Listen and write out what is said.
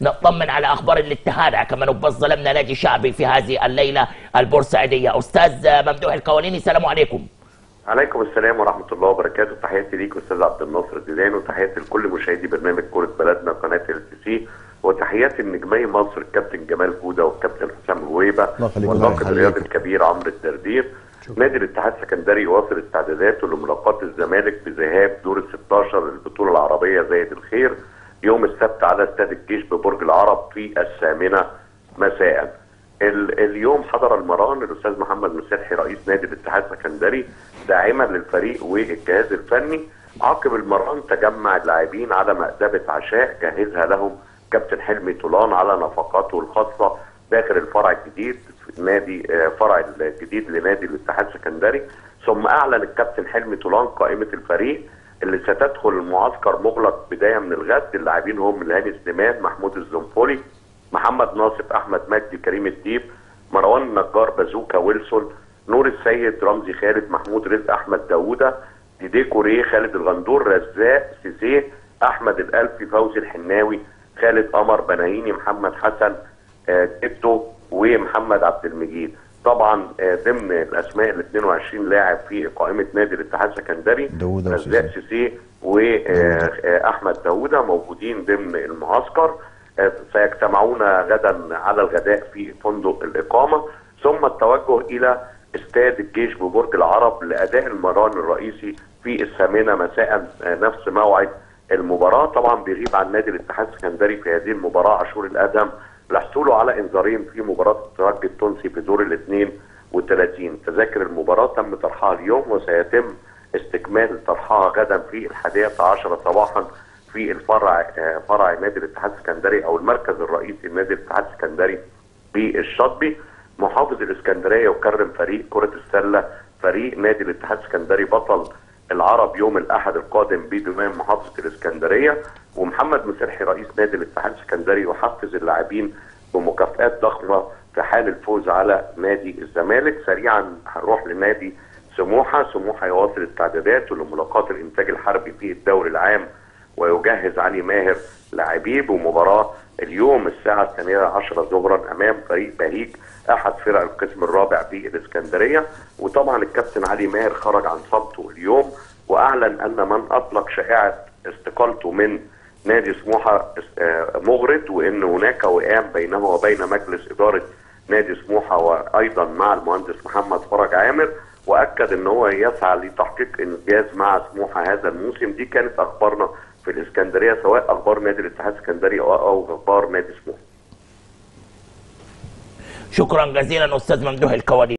نطمن على اخبار الاتحاد كما نبص ظلمنا نادي شعبي في هذه الليله البورسعيديه استاذ ممدوح القوانيني السلام عليكم عليكم السلام ورحمه الله وبركاته تحياتي ليك استاذ عبد الناصر الديدان وتحياتي لكل مشاهدي برنامج كره بلدنا قناه ال سي وتحياتي لنجمي مصر الكابتن جمال جوده والكابتن حسام هويبه والناقد الرياضي الكبير عمرو الدردير نادي الاتحاد السكندري يواصل استعداداته لملاقاه الزمالك بذهاب دور ال 16 للبطوله العربيه زايد الخير يوم السبت على استاد الجيش ببرج العرب في الثامنه مساء. اليوم حضر المران الاستاذ محمد مسلحي رئيس نادي الاتحاد السكندري داعما للفريق والجهاز الفني عقب المران تجمع اللاعبين على مأدبة عشاء جهزها لهم كابتن حلمي طولان على نفقاته الخاصة داخل الفرع الجديد في نادي فرع الجديد لنادي الاتحاد السكندري ثم اعلن الكابتن حلمي طولان قائمة الفريق اللي ستدخل المعسكر مغلق بداية من الغد اللاعبين هم الهاني سليمان محمود الزنفولي محمد ناصف احمد مجدي كريم الديب مروان النجار بازوكا ويلسون نور السيد رمزي خالد محمود رزق احمد داوودة ديدي كوريه خالد الغندور رزاق سيزيه احمد الالفي فوزي الحناوي خالد قمر بناهيني محمد حسن جدو ومحمد عبد المجيد طبعا ضمن الاسماء ال 22 لاعب في قائمه نادي الاتحاد السكندري رزاق سيسيه واحمد داوودة موجودين ضمن المعسكر سيجتمعون غدا على الغداء في فندق الاقامه ثم التوجه الى استاد الجيش ببرج العرب لاداء المران الرئيسي في الثامنه مساء نفس موعد المباراه طبعا بيغيب عن نادي الاتحاد السكندري في هذه المباراه عاشور الادهم لحصوله على انذارين في مباراه الترجي التونسي في دور ال 32 تذاكر المباراه تم طرحها اليوم وسيتم استكمال طرحها غدا في الحادية عشرة صباحا في الفرع فرع نادي الاتحاد السكندري او المركز الرئيسي لنادي الاتحاد السكندري في الشاطبي محافظ الاسكندريه يكرم فريق كره السله فريق نادي الاتحاد السكندري بطل العرب يوم الاحد القادم بدمام محافظه الاسكندريه ومحمد مسرحي رئيس نادي الاتحاد السكندري يحفز اللاعبين بمكافئات ضخمه في حال الفوز على نادي الزمالك سريعا هنروح لنادي سموحه سموحه يواصل استعداداته لملاقاه الانتاج الحربي في الدوري العام ويجهز علي ماهر لاعبيه بمباراه اليوم الساعه الثانيه عشرة ظهرا امام فريق بهيج احد فرق القسم الرابع في الاسكندريه وطبعا الكابتن علي ماهر خرج عن صمته اليوم واعلن ان من اطلق شائعه استقالته من نادي سموحه مغرض وان هناك وئام بينه وبين مجلس اداره نادي سموحه وايضا مع المهندس محمد فرج عامر واكد ان هو يسعى لتحقيق انجاز مع سموحه هذا الموسم دي كانت اخبارنا في الاسكندريه سواء اخبار نادي الاتحاد السكندري او اخبار نادي سموحه شكرا جزيلا استاذ ممدوح الكوالي